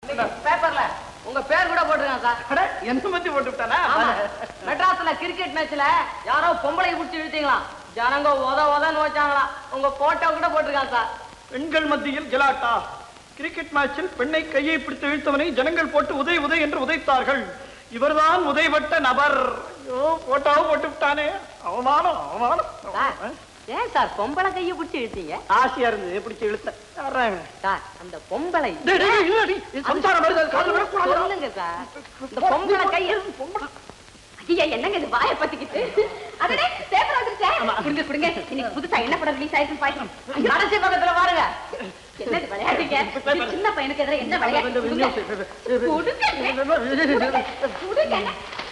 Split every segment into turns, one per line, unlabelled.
பேப்பர்ல உங்க பேர் கூட போட்டிருக்காங்க சார்
அட, என்ன பத்தி போட்டு விட்டானா
ஆமா மெட்ராஸ்ல கிரிக்கெட் மேட்ச்ல யாரோ பொம்பளை பிடிச்சி இழுத்தீங்களாம் ஜனங்க உத உதன்னு வச்சாங்களாம் உங்க போட்டோ கூட போட்டிருக்காங்க சார்
பெண்கள் மத்தியில் கலாட்டா கிரிக்கெட் மேட்சில் பெண்ணை கையை பிடித்து இழுத்தவனை ஜனங்கள் போட்டு உதை உதை என்று உதைத்தார்கள் இவர்தான் உதைவட்ட நபர் ஐயோ போட்டோவும் போட்டு விட்டானே அவமானம் அவமானம்
சார் ஏன் சார் பொம்பளை கையை பிடிச்சி இழுத்தீங்க
ஆசையா இருந்தது பிடிச்சு இழுத்த யாரா இவன்?
சார் அந்த பொம்பளை
டேய், டேய், டேய், இல்லடி, இது சம்சாரம் வருது, அது காதுல விழக்கூடாது.
சொல்லுங்க சார் இந்த பொம்பளை கையை
ஐயா என்னங்க இது வாயை பத்திக்கிட்டு அதனே பேப்பர் வந்துருச்சே குடுங்க குடுங்க இன்னைக்கு புதுசா என்ன படம் ரிலீஸ் ஆயிருக்கு பாக்கணும்
கடைசி பக்கத்துல பாருங்க
என்னது விளையாடுங்க இது சின்ன பையனுக்கு எதிராக என்ன விளையாட்டு கொடுங்க. கொடுங்க. கொடுங்க.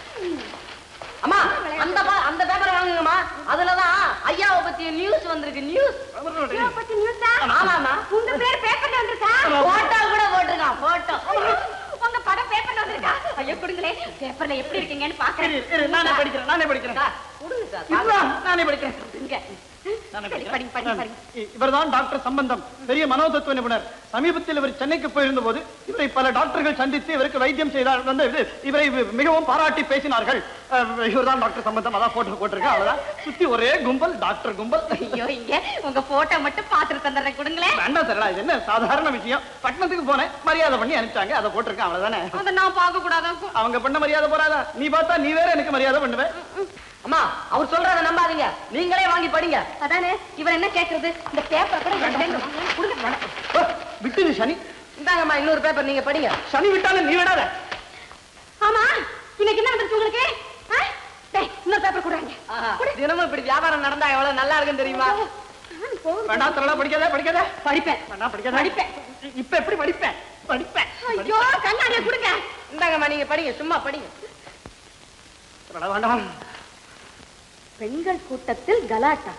அம்மா அந்த பா- அந்த பேப்பர் வாங்குங்கம்மா அதுலதான் ஐயாவை பத்தி நியூஸ் வந்திருக்கு நியூஸ்
இவரை பத்தி news ஆ?
ஆமாமா
உங்க பேர் பேப்பர்ல வந்திருக்கா
போட்டோ கூட போட்டிருக்கான் போட்டோ
உங்க படம் பேப்பர்ல வந்திருக்கா ஐயோ கொடுங்களே பேப்பர்ல எப்படி இருக்கீங்கன்னு பாக்குறேன்
இரு, இரு, நானே படிக்கிறேன் நானே படிக்கிறேன்
சார் கொடுங்க சார்
இருடா, நானே படிக்கிறேன்
இங்க.
நானே
சரி, படிங்க படிங்க படிங்க
இ- இவர்தான் டாக்டர் சம்பந்தம் பெரிய மனோதத்துவ நிபுணர் சமீபத்தில் இவர் சென்னைக்கு போயிருந்த போது இவரை பல டாக்டர்கள் சந்தித்து இவருக்கு வைத்தியம் செய்தார் வந்து இது, இவரை வி- மிகவும் பாராட்டி பேசினார்கள் அஹ், இவர்தான் டாக்டர் சம்பந்தம் அதான் போட்டோ போட்டிருக்கேன் அவ்வளவுதான் சுத்தி ஒரே கும்பல் டாக்டர் கும்பல்
ஐயோ இங்க உங்க போட்டோ மட்டும் பாத்துட்டு தந்துடுறேன் கொடுங்களேன்
வேண்டாம் சார் இது என்ன சாதாரண விஷயம் பட்டணத்துக்கு போனேன் மரியாதை பண்ணி அனுப்பிச்சாங்க அதை போட்டிருக்கேன் அவ்வளவுதானே
அதை நான் பார்க்க கூடாதான்
அவங்க பண்ண மரியாதை போறாதா நீ பார்த்தா நீ வேற எனக்கு மரியாதை பண்ணுவேன்
அம்மா அவர் சொல்றத நம்பாதீங்க நீங்களே வாங்கி படிங்க
அதானே இவர் என்ன கேக்குறது இந்த பேப்பர் கூட என் கையில வாங்க. கொடுங்க
ஓ, விட்டுது சனி
இந்தாங்கம்மா இன்னொரு பேப்பர் நீங்க படிங்க
சனி விட்டாலும் நீ விடாத
ஆமா இன்னைக்கு என்ன வந்துருச்சு உங்களுக்கு ஆ? டேய், இன்னொரு பேப்பர் கொடுங்க
ஆஹா, தினமும் இப்படி வியாபாரம் நடந்தா எவ்வளவு நல்லா இருக்குன்னு தெரியுமா
வேண்டாம் தரலாம் படிக்காத படிக்காத
படிப்பேன்
வேண்டாம் படிக்காத
படிப்பேன்.
இப்ப எப்படி படிப்பேன் படிப்பேன்
ஐயோ கண்ணாடியை கொடுங்க
இந்தாங்கம்மா நீங்க படிங்க சும்மா படிங்க
வேண்டாம், வேண்டாம்
பெண்கள் கூட்டத்தில் கலாட்டா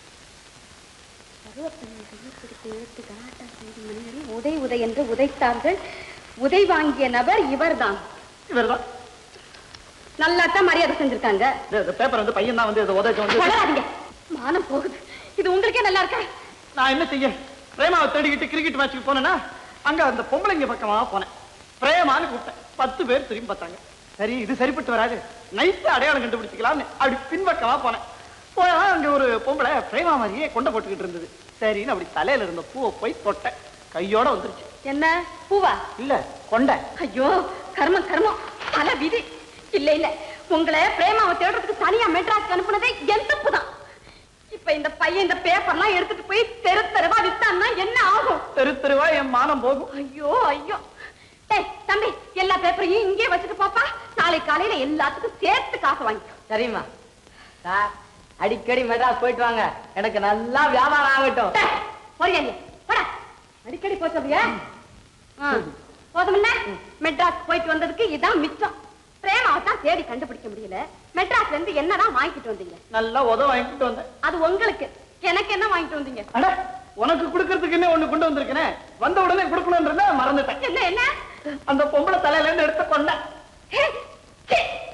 பருவப்பெண்ணை கையில் பிடித்து இழுத்து கலாட்டா செய்யும் மனிதரை உதை உதை என்று உதைத்தார்கள் உதை வாங்கிய நபர் இவர்தான்
இவர்தான்
நல்லாத்தான் மரியாதை செஞ்சிருக்காங்க
இந்த- இந்த பேப்பர் வந்து பையன் தான் வந்து இதை உதவி வந்து
வளராதீங்க மானம் போகுது இது உங்களுக்கே நல்லா இருக்கா
நான் என்ன செய்ய பிரேமாவை தேடிக்கிட்டு கிரிக்கெட் மேட்ச்சுக்கு போனேன்னா அங்க அந்த பொம்பளைங்க பக்கமா போனேன் பிரேமான்னு கூப்பிட்டேன் பத்து பேர் திரும்பி பார்த்தாங்க சரி இது சரிப்பட்டு வராது நைட்டு அடையாளம் கண்டுபிடிச்சிக்கலாம்னு அப்படி பின்பக்கமா போனேன் போனா அங்க ஒரு பொம்பளை பிரேமா மாதிரியே கொண்டை போட்டுக்கிட்டு இருந்தது சரின்னு அப்படி தலையில இருந்த பூவை போய் தொட்டேன் கையோட வந்துருச்சு
என்ன பூவா
இல்ல கொண்டை
ஐயோ கர்மம் கர்மம் பல விதி இல்ல இல்ல உங்களை பிரேமாவை தேடுறதுக்கு தனியா மெட்ராஸ்க்கு அனுப்புனதே என் தப்பு தான் இப்ப இந்த பையன் இந்த பேப்பர்லாம் எடுத்துட்டு போய் தெரு தெருவா வித்தான்னா என்ன ஆகும்
தெரு தெருவா என் மானம் போகும்
ஐயோ ஐயோ டேய் தம்பி எல்லா பேப்பரையும் இங்கே வச்சுட்டு பாப்பா நாளை காலையில எல்லாத்துக்கும் சேர்த்து காசு வாங்கிக்கோ
சரிம்மா சார் அடிக்கடி மெட்ராஸ் போயிட்டு வாங்க எனக்கு நல்லா வியாபாரம் ஆகட்டும்
டேய், போறியா நீ? போடா. அடிக்கடி போய் சொல்றியா ஆ, போதுமில்ல மெட்ராஸ் போயிட்டு வந்ததுக்கு இதான் மிச்சம் பிரேமாவை தான் தேடி கண்டுபிடிக்க முடியல மெட்ராஸ்ல இருந்து என்னதான் வாங்கிட்டு வந்தீங்க
நல்லா உதவ வாங்கிட்டு வந்தேன்
அது உங்களுக்கு எனக்கு என்ன வாங்கிட்டு வந்தீங்க
அட உனக்கு கொடுக்கறதுக்கு என்ன ஒண்ணு கொண்டு வந்திருக்கேனே வந்த உடனே கொடுக்கணும்ன்றத மறந்துட்டேன்
என்ன என்ன
அந்த பொம்பளை தலையில இருந்து எடுத்த கொண்டை
ஹே, சீ,